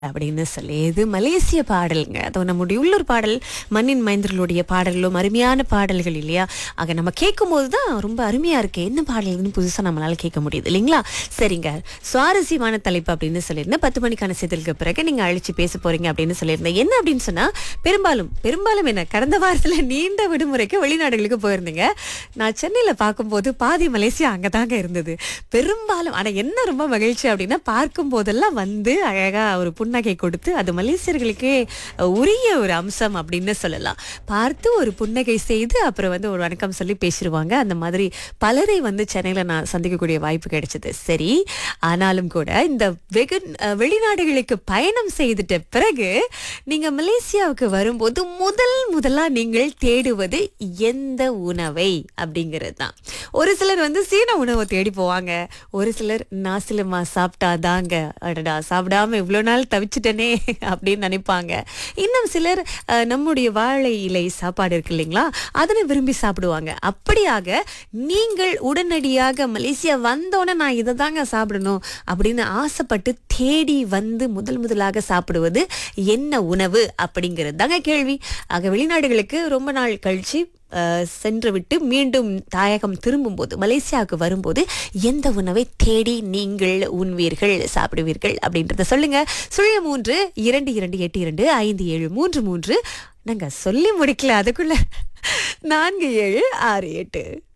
அப்படின்னு சொல்லி இது மலேசிய பாடலுங்க அது நம்முடைய உள்ளூர் பாடல் மண்ணின் மைந்தர்களுடைய பாடல்களும் அருமையான பாடல்கள் இல்லையா ஆக நம்ம கேட்கும்போது தான் ரொம்ப அருமையா இருக்கு என்ன பாடல்னு புதுசா நம்மளால கேட்க முடியுது இல்லைங்களா சரிங்க சுவாரஸ்யமான தலைப்பு அப்படின்னு சொல்லியிருந்தேன் பத்து மணிக்கான செய்திகளுக்கு பிறகு நீங்க அழிச்சு பேச போறீங்க அப்படின்னு சொல்லியிருந்தேன் என்ன அப்படின்னு சொன்னா பெரும்பாலும் பெரும்பாலும் என்ன கடந்த வாரத்துல நீண்ட விடுமுறைக்கு வெளிநாடுகளுக்கு போயிருந்தீங்க நான் சென்னையில பார்க்கும்போது பாதி மலேசியா அங்கதாங்க இருந்தது பெரும்பாலும் ஆனா என்ன ரொம்ப மகிழ்ச்சி அப்படின்னா பார்க்கும் போதெல்லாம் வந்து அழகா ஒரு புன்னகை கொடுத்து அது மலேசியர்களுக்கே உரிய ஒரு அம்சம் அப்படின்னு சொல்லலாம் பார்த்து ஒரு புன்னகை செய்து அப்புறம் வந்து ஒரு வணக்கம் சொல்லி பேசிடுவாங்க அந்த மாதிரி பலரை வந்து சென்னையில நான் சந்திக்கக்கூடிய வாய்ப்பு கிடைச்சது சரி ஆனாலும் கூட இந்த வெகு அஹ், வெளிநாடுகளுக்கு பயணம் செய்துட்ட பிறகு நீங்க மலேசியாவுக்கு வரும்போது முதல் முதலா நீங்கள் தேடுவது எந்த உணவை அப்படிங்கிறது தான் ஒரு சிலர் வந்து சீன உணவை தேடி போவாங்க ஒரு சிலர் நாசிலமா சாப்பிட்டாதாங்க அடடா சாப்பிடாம இவ்வளோ நாள் தவிச்சிட்டனே அப்படின்னு நினைப்பாங்க இன்னும் சிலர் அஹ், நம்முடைய வாழை இலை சாப்பாடு இருக்கு இல்லைங்களா அதனை விரும்பி சாப்பிடுவாங்க அப்படியாக நீங்கள் உடனடியாக மலேசியா வந்தோடனே நான் இதை தாங்க சாப்பிடணும் அப்படின்னு ஆசைப்பட்டு தேடி வந்து முதல் முதலாக சாப்பிடுவது என்ன உணவு அப்படிங்கிறது தாங்க கேள்வி ஆக வெளிநாடுகளுக்கு ரொம்ப நாள் கழிச்சு அஹ், சென்று விட்டு மீண்டும் தாயகம் திரும்பும்போது மலேசியாவுக்கு வரும்போது எந்த உணவை தேடி நீங்கள் உண்வீர்கள் சாப்பிடுவீர்கள் அப்படின்றத சொல்லுங்க சுழிய மூன்று இரண்டு இரண்டு எட்டு இரண்டு ஐந்து ஏழு மூன்று மூன்று நாங்க சொல்லி முடிக்கல அதுக்குள்ள நான்கு ஏழு ஆறு எட்டு